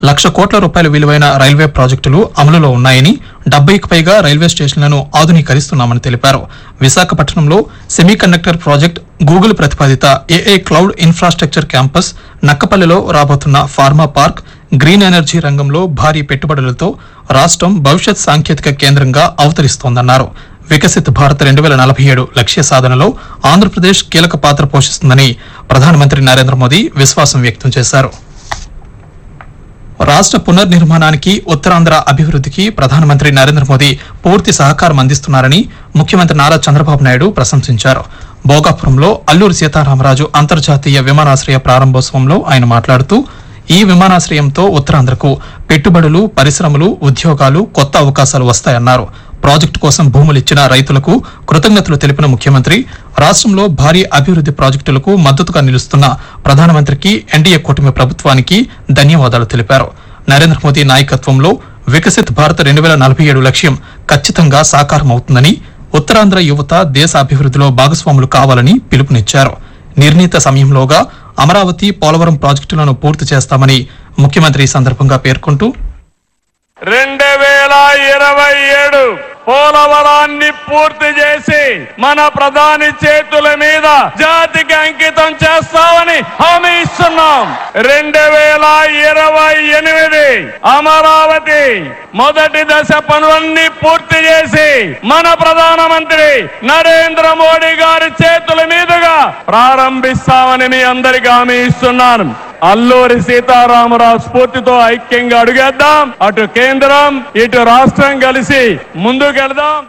లక్ష కోట్ల రూపాయల విలువైన రైల్వే ప్రాజెక్టులు అమలులో ఉన్నాయని డెబ్బైకి పైగా రైల్వే స్టేషన్లను ఆధునీకరిస్తున్నామని తెలిపారు విశాఖపట్నంలో సెమీ కండక్టర్ ప్రాజెక్ట్ గూగుల్ ప్రతిపాదిత ఏఐ క్లౌడ్ ఇన్ఫ్రాస్ట్రక్చర్ క్యాంపస్ నక్కపల్లిలో రాబోతున్న ఫార్మా పార్క్ గ్రీన్ ఎనర్జీ రంగంలో భారీ పెట్టుబడులతో రాష్ట్రం భవిష్యత్ సాంకేతిక కేంద్రంగా అవతరిస్తోందన్నారు వికసిత్ భారత్ రెండు వేల నలభై ఏడు లక్ష్య సాధనలో ఆంధ్రప్రదేశ్ కీలక పాత్ర పోషిస్తుందని ప్రధానమంత్రి నరేంద్ర మోదీ విశ్వాసం వ్యక్తం చేశారు రాష్ట్ర పునర్నిర్మాణానికి ఉత్తరాంధ్ర అభివృద్ధికి ప్రధానమంత్రి నరేంద్ర మోదీ పూర్తి సహకారం అందిస్తున్నారని ముఖ్యమంత్రి నారా చంద్రబాబు నాయుడు ప్రశంసించారు భోగాపురంలో అల్లూరి సీతారామరాజు అంతర్జాతీయ విమానాశ్రయ ప్రారంభోత్సవంలో ఆయన మాట్లాడుతూ ఈ విమానాశ్రయంతో ఉత్తరాంధ్రకు పెట్టుబడులు పరిశ్రమలు ఉద్యోగాలు కొత్త అవకాశాలు వస్తాయన్నారు ప్రాజెక్టు కోసం భూములు ఇచ్చిన రైతులకు కృతజ్ఞతలు తెలిపిన ముఖ్యమంత్రి రాష్ట్రంలో భారీ అభివృద్ది ప్రాజెక్టులకు మద్దతుగా నిలుస్తున్న ప్రధానమంత్రికి ఎన్డీఏ కూటమి ప్రభుత్వానికి ధన్యవాదాలు తెలిపారు నరేంద్ర మోదీ నాయకత్వంలో వికసిత్ భారత్ రెండు వేల నలభై ఏడు లక్ష్యం ఖచ్చితంగా సాకారమవుతుందని ఉత్తరాంధ్ర యువత దేశ అభివృద్ధిలో భాగస్వాములు కావాలని పిలుపునిచ్చారు నిర్ణీత సమయంలోగా అమరావతి పోలవరం ప్రాజెక్టులను పూర్తి చేస్తామని ముఖ్యమంత్రి ఈ సందర్భంగా పేర్కొంటూ రెండు వేల ఇరవై ఏడు పోలవరాన్ని పూర్తి చేసి మన ప్రధాని చేతుల మీద జాతికి అంకితం చేస్తామని హామీ ఇస్తున్నాం రెండు వేల ఇరవై ఎనిమిది అమరావతి మొదటి దశ పనులన్నీ పూర్తి చేసి మన ప్రధానమంత్రి నరేంద్ర మోడీ గారి చేతుల మీదుగా ప్రారంభిస్తామని మీ అందరికీ హామీ ఇస్తున్నాను అల్లూరి సీతారామరావు స్ఫూర్తితో ఐక్యంగా అడుగేద్దాం అటు కేంద్రం ఇటు రాష్ట్రం కలిసి ముందుకెళ్దాం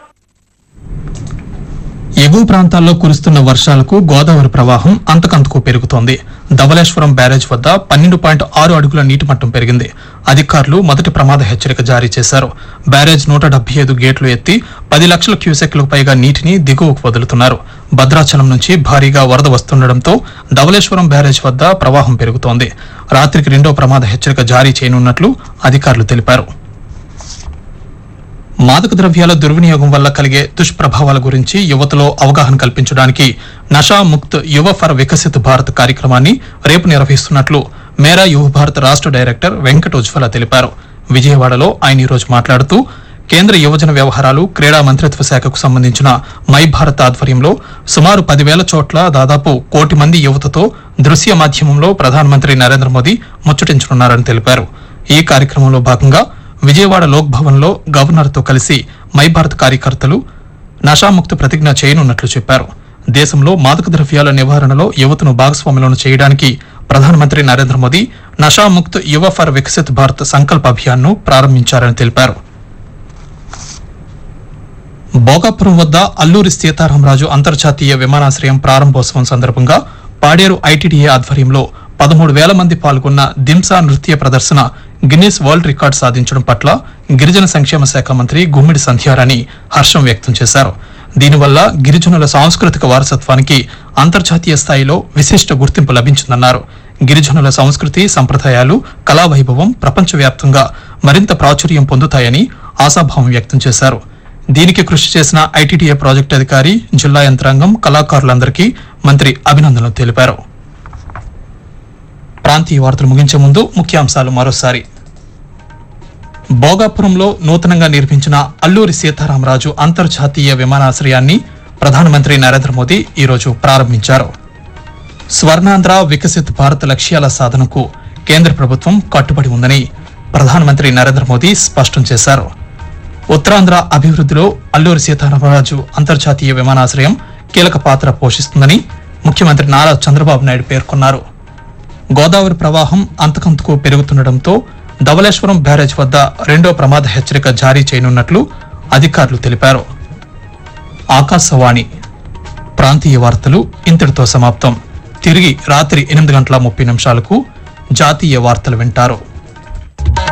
ఎగువ ప్రాంతాల్లో కురుస్తున్న వర్షాలకు గోదావరి ప్రవాహం అంతకంతకు పెరుగుతోంది ధవళేశ్వరం బ్యారేజ్ వద్ద పన్నెండు పాయింట్ ఆరు అడుగుల నీటి మట్టం పెరిగింది అధికారులు మొదటి ప్రమాద హెచ్చరిక జారీ చేశారు బ్యారేజ్ నూట డెబ్బై ఐదు గేట్లు ఎత్తి పది లక్షల క్యూసెక్లకు పైగా నీటిని దిగువకు వదులుతున్నారు భద్రాచలం నుంచి భారీగా వరద వస్తుండటంతో ధవళేశ్వరం బ్యారేజ్ వద్ద ప్రవాహం పెరుగుతోంది రాత్రికి రెండో ప్రమాద హెచ్చరిక జారీ చేయనున్నట్లు అధికారులు తెలిపారు మాదక ద్రవ్యాల దుర్వినియోగం వల్ల కలిగే దుష్ప్రభావాల గురించి యువతలో అవగాహన కల్పించడానికి నషా ముక్త్ యువ ఫర్ వికసిత్ భారత్ కార్యక్రమాన్ని రేపు నిర్వహిస్తున్నట్లు మేరా యువ భారత్ రాష్ట్ర డైరెక్టర్ వెంకట ఉజ్వల తెలిపారు విజయవాడలో ఆయన ఈరోజు మాట్లాడుతూ కేంద్ర యువజన వ్యవహారాలు క్రీడా మంత్రిత్వ శాఖకు సంబంధించిన మై భారత్ ఆధ్వర్యంలో సుమారు పదివేల చోట్ల దాదాపు కోటి మంది యువతతో దృశ్య మాధ్యమంలో ప్రధానమంత్రి నరేంద్ర మోదీ ముచ్చటించనున్నారని తెలిపారు ఈ కార్యక్రమంలో భాగంగా విజయవాడ లోక్ భవన్ లో గవర్నర్ తో కలిసి మై భారత్ కార్యకర్తలు నషాముక్త ప్రతిజ్ఞ చేయనున్నట్లు చెప్పారు దేశంలో మాదక ద్రవ్యాల నివారణలో యువతను భాగస్వాములను చేయడానికి ప్రధానమంత్రి నరేంద్ర మోదీ నషాముక్త్ యువ ఫర్ వికసిత్ భారత్ సంకల్ప అభియాన్ ను ప్రారంభించారని తెలిపారు భోగాపురం వద్ద అల్లూరి సీతారామరాజు అంతర్జాతీయ విమానాశ్రయం ప్రారంభోత్సవం సందర్భంగా పాడేరు ఐటీడీఏ ఆధ్వర్యంలో పదమూడు వేల మంది పాల్గొన్న దింసా నృత్య ప్రదర్శన గిన్నిస్ వరల్డ్ రికార్డ్ సాధించడం పట్ల గిరిజన సంక్షేమ శాఖ మంత్రి గుమ్మిడి సంధ్యారాణి హర్షం వ్యక్తం చేశారు దీనివల్ల గిరిజనుల సాంస్కృతిక వారసత్వానికి అంతర్జాతీయ స్థాయిలో విశిష్ట గుర్తింపు లభించిందన్నారు గిరిజనుల సంస్కృతి సంప్రదాయాలు కళా వైభవం ప్రపంచవ్యాప్తంగా మరింత ప్రాచుర్యం పొందుతాయని ఆశాభావం వ్యక్తం చేశారు దీనికి కృషి చేసిన ఐటీడీఏ ప్రాజెక్టు అధికారి జిల్లా యంత్రాంగం కళాకారులందరికీ మంత్రి అభినందనలు తెలిపారు ప్రాంతీయ వార్తలు ముగించే ముందు ముఖ్యాంశాలు మరోసారి భోగాపురంలో నూతనంగా నిర్మించిన అల్లూరి సీతారామరాజు అంతర్జాతీయ విమానాశ్రయాన్ని ప్రధానమంత్రి నరేంద్ర మోదీ ఈరోజు ప్రారంభించారు స్వర్ణాంధ్ర వికసిత్ భారత్ లక్ష్యాల సాధనకు కేంద్ర ప్రభుత్వం కట్టుబడి ఉందని ప్రధానమంత్రి నరేంద్ర మోదీ స్పష్టం చేశారు ఉత్తరాంధ్ర అభివృద్ధిలో అల్లూరి సీతారామరాజు అంతర్జాతీయ విమానాశ్రయం కీలక పాత్ర పోషిస్తుందని ముఖ్యమంత్రి నారా చంద్రబాబు నాయుడు పేర్కొన్నారు గోదావరి ప్రవాహం అంతకంతకు పెరుగుతుండటంతో ధవళేశ్వరం బ్యారేజ్ వద్ద రెండో ప్రమాద హెచ్చరిక జారీ చేయనున్నట్లు అధికారులు తెలిపారు ఆకాశవాణి ప్రాంతీయ వార్తలు ఇంతటితో సమాప్తం తిరిగి రాత్రి ఎనిమిది గంటల ముప్పై నిమిషాలకు జాతీయ వార్తలు వింటారు